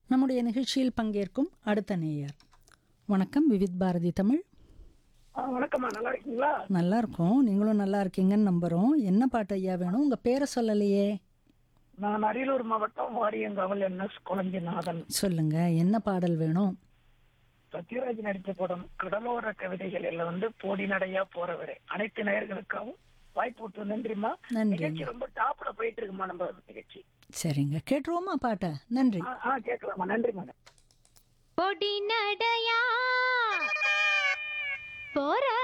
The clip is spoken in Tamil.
நம்முடைய நிகழ்ச்சியில் பங்கேற்கும் அடுத்த நேயர் வணக்கம் விவித் பாரதி தமிழ் ஆ, வணக்கம்மா நல்லா இருக்கீங்களா நல்லா இருக்கோம் நீங்களும் நல்லா இருக்கீங்கன்னு நம்புகிறோம் என்ன பாட்டு ஐயா வேணும் உங்கள் பேரை சொல்லலையே நான் அரியலூர் மாவட்டம் வாரியங்காவல் என்எஸ் குழஞ்சிநாதன் சொல்லுங்க என்ன பாடல் வேணும் சத்யராஜ் நடித்த படம் கடலோர கவிதைகளில் வந்து போடி நடையா போறவரே அனைத்து நேயர்களுக்காகவும் வாய்ப்பு விட்டு நன்றிம்மா நன்றி நிகழ்ச்சி ரொம்ப டாப்ல போயிட்டு இருக்குமா நம்ம நிகழ்ச்சி சரிங்க கேட்டுருவோமா பாட்டை நன்றி ஆ, ஆ கேட்கலாமா நன்றி மேடம் பொடி நடையா போற